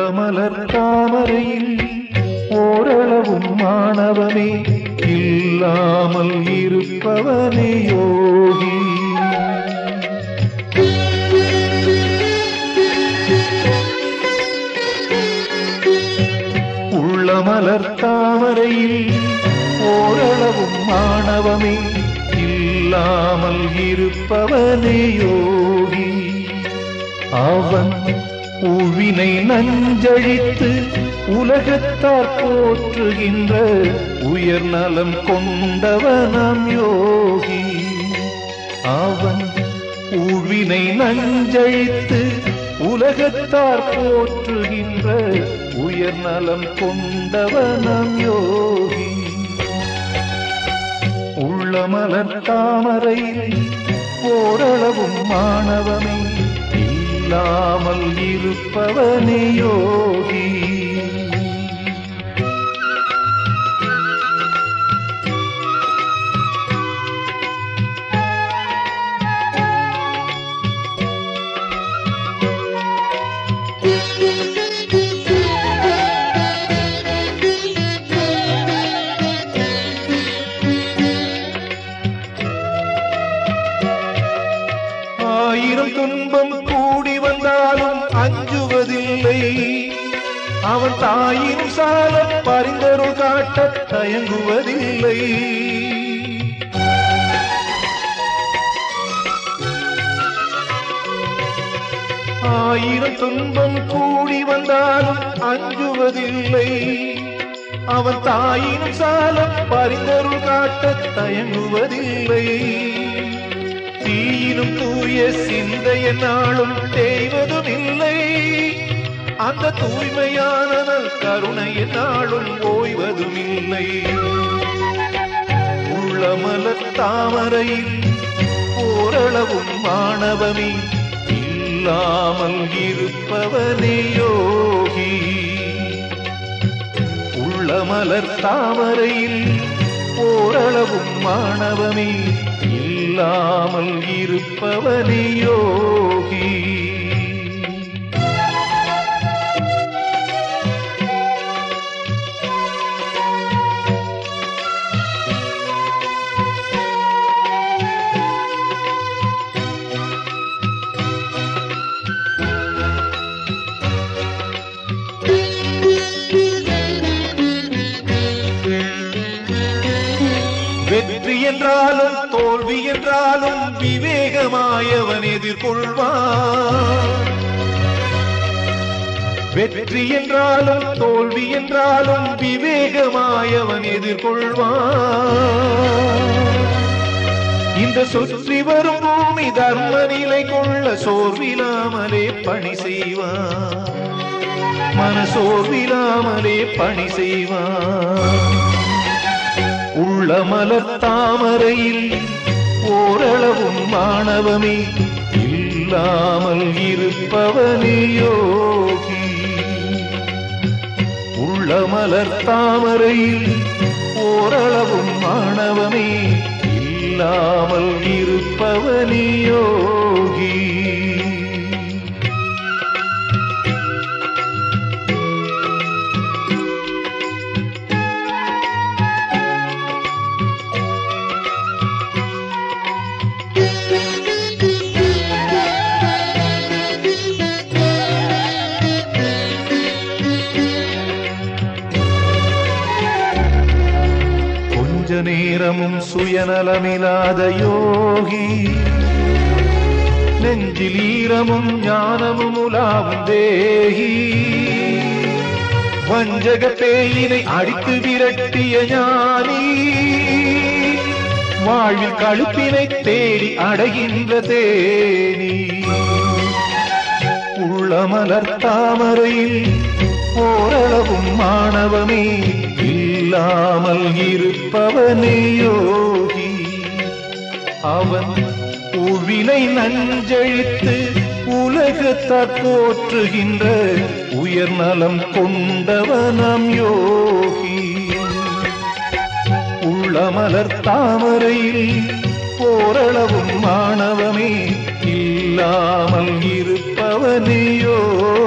உள்ளமலர் தாமரையில் ஓரளவும் மாணவனே இல்லாமல் இருப்பவனே யோகி உள்ளமலர் தாமரையில் ஓரளவும் மாணவமே இல்லாமல் இருப்பவனே யோகி அவன் உவினை நஞ்சழித்து உலகத்தார் போற்றுகின்ற உயர் நலம் கொண்டவனாம் யோகி அவன் உவினை நஞ்சழித்து உலகத்தார் போற்றுகின்ற உயர் நலம் கொண்டவனாம் யோகி உள்ளமலர் தாமரையில் ஓரளவும் மாணவமே இல்லாமல் இருப்பவனே யோகி ஆயிரம் துன்பம் கூடி வந்தாலும் அஞ்சுவதில்லை அவன் தாயின் சால பரிந்தருள் காட்ட தயங்குவதில்லை ஆயிரம் துன்பம் கூடி வந்தாலும் அஞ்சுவதில்லை அவன் தாயின் சால பரிந்தருள் காட்ட தயங்குவதில்லை தீயினும் தூய சிந்தைய நாளும் தேய்வதும் இல்லை அந்த தூய்மையான நல் கருணைய நாளும் ஓய்வதும் இல்லை உள்ளமலர் தாமரையில் ஓரளவும் மாணவமே இல்லாமல் இருப்பவனே யோகி உள்ளமலர் தாமரையில் ஓரளவும் மாணவமே இல்லாமல் இருப்பவனே யோகி வெற்றி என்றாலும் தோல்வி என்றாலும் விவேகமாயவன் எதிர்கொள்வான் வெற்றி என்றாலும் தோல்வி என்றாலும் விவேகமாயவன் எதிர்கொள்வான் இந்த சுற்றி வரும் பூமி தர்ம நிலை கொள்ள சோர்விலாமலே பணி செய்வான் மனசோர்விலாமலே பணி செய்வான் உள்ளமலர் தாமரையில் ஓரளவும் மாணவமே இல்லாமல் இருப்பவனே யோகி உள்ளமலர் தாமரையில் ஓரளவும் மாணவமே இல்லாமல் இருப்பவனே யோகி கொஞ்ச நேரமும் சுயநலமில்லாத யோகி நெஞ்சில் ஈரமும் ஞானமும் உலாவும் தேகி வஞ்சக பேயினை அடித்து விரட்டிய ஞானி வாழ்வில் கழுப்பினை தேடி அடைகின்ற தேனி உள்ளமலர் தாமரையில் ஓரளவும் மாணவமே இல்லாமல் இருப்பவனே யோகி அவன் உவினை நஞ்சழித்து உலகத்தார் போற்றுகின்ற உயர் நலம் கொண்டவனம் யோகி உள்ளமலர் தாமரையில் ஓரளவும் மாணவமே இல்லாமல் இருப்பவனே யோகி